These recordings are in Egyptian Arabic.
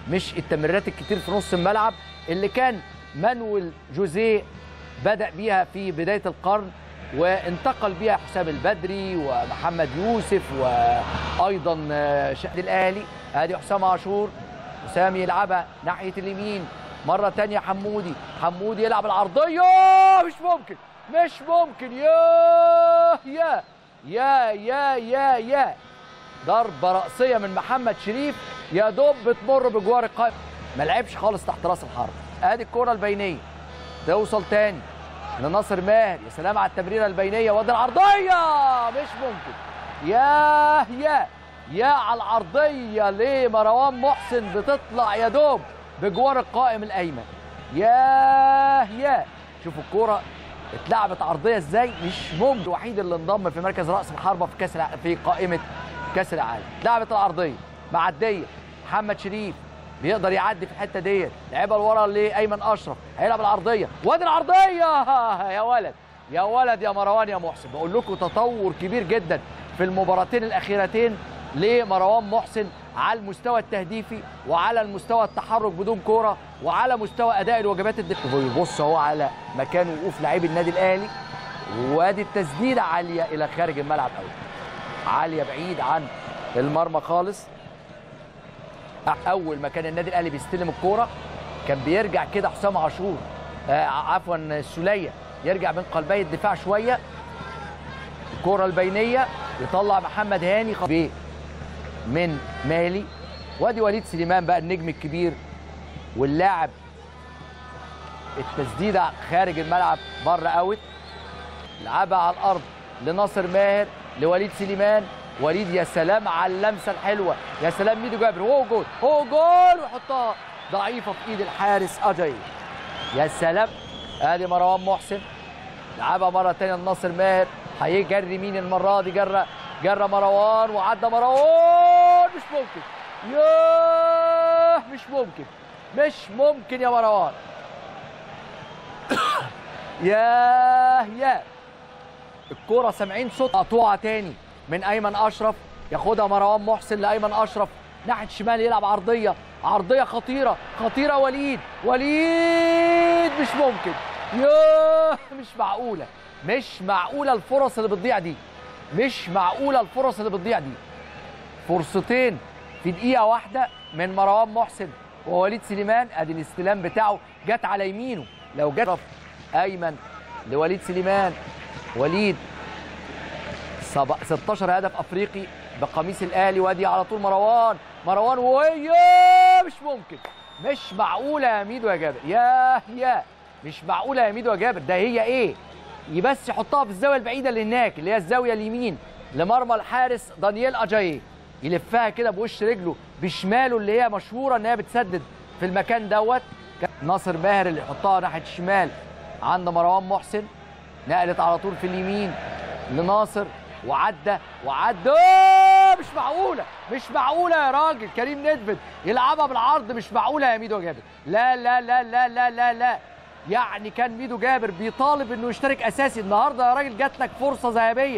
مش التمريرات الكتير في نص الملعب اللي كان مانويل جوزيه بدأ بيها في بداية القرن وانتقل بيها حسام البدري ومحمد يوسف وايضا شهد الاهلي ادي حسام عاشور حسام يلعبها ناحيه اليمين مره تانية حمودي حمودي يلعب العرضيه مش ممكن مش ممكن يا يا يا يا يا يا ضربه راسيه من محمد شريف يا دوب بتمر بجوار القائم ما لعبش خالص تحت راس الحرب ادي الكره البينيه توصل تاني لناصر ماهر يا سلام على التمريره البينيه وادي العرضيه مش ممكن يا يا يا على العرضيه لمروان محسن بتطلع يا دوب بجوار القائم الايمن يا يا شوفوا الكوره اتلعبت عرضيه ازاي مش ممكن الوحيد اللي انضم في مركز راس الحربه في كاس في قائمه كاس العالم اتلعبت العرضيه معديه محمد شريف بيقدر يعدي في الحته ديت لعبها لورا لايمن اشرف هيلعب العرضيه وادي العرضيه يا ولد يا ولد يا مروان يا محسن بقول لكم تطور كبير جدا في المباراتين الاخيرتين لمروان محسن على المستوى التهديفي وعلى المستوى التحرك بدون كوره وعلى مستوى اداء الوجبات الدفاعيه بيبص اهو على مكان وقوف لاعبي النادي الاهلي وادي التسديده عاليه الى خارج الملعب قوي عاليه بعيد عن المرمى خالص اول ما كان النادي الاهلي بيستلم الكوره كان بيرجع كده حسام عاشور آه عفوا السوليه يرجع من قلبي الدفاع شويه الكوره البينيه يطلع محمد هاني خبيه من مالي وادي وليد سليمان بقى النجم الكبير واللاعب التسديده خارج الملعب بره اوت لعبها على الارض لناصر ماهر لوليد سليمان وليد يا سلام على اللمسه الحلوه يا سلام ميدو جابر هو جول هو جول ويحطها ضعيفه في ايد الحارس اجاي يا سلام ادي مروان محسن لعبها مره ثانيه لناصر ماهر هيجري مين المره دي جرى جرى مروان وعدى مروان مش ممكن ياه مش ممكن مش ممكن يا مروان ياه ياه الكوره سامعين صوت مقطوعه تاني من ايمن اشرف ياخدها مروان محسن لايمن اشرف ناحيه الشمال يلعب عرضيه عرضيه خطيره خطيره وليد وليد مش ممكن ياه مش معقوله مش معقوله الفرص اللي بتضيع دي مش معقوله الفرص اللي بتضيع دي فرصتين في دقيقه واحده من مروان محسن ووليد سليمان ادي الاستلام بتاعه جت على يمينه لو جت ايمن لوليد سليمان وليد 16 هدف افريقي بقميص الاهلي وادي على طول مروان مروان وهي مش ممكن مش معقوله يا ميدو يا جابر يا يا مش معقوله يا ميدو يا جابر ده هي ايه بس يحطها في الزاويه البعيده اللي هناك اللي هي الزاويه اليمين لمرمى الحارس دانييل اجاي يلفها كده بوش رجله بشماله اللي هي مشهوره ان هي بتسدد في المكان دوت ناصر ماهر اللي يحطها ناحيه الشمال عند مروان محسن نقلت على طول في اليمين لناصر وعدى وعدى مش معقوله مش معقوله يا راجل كريم ندفد يلعبها بالعرض مش معقوله يا ميدو جابر لا لا لا لا لا لا لا يعني كان ميدو جابر بيطالب انه يشترك اساسي النهارده يا راجل جات لك فرصه ذهبيه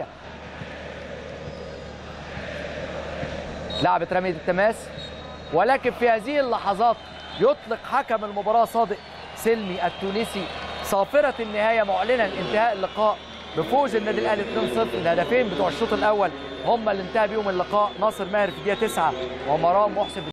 لعبت رميه التماس ولكن في هذه اللحظات يطلق حكم المباراه صادق سلمي التونسي صافره النهايه معلنا انتهاء اللقاء بفوز النادي الاهلي 2-0 الهدفين بتوع الشوط الاول هم اللي انتهى بيهم اللقاء ناصر ماهر في الدقيقه 9 ومروان محسن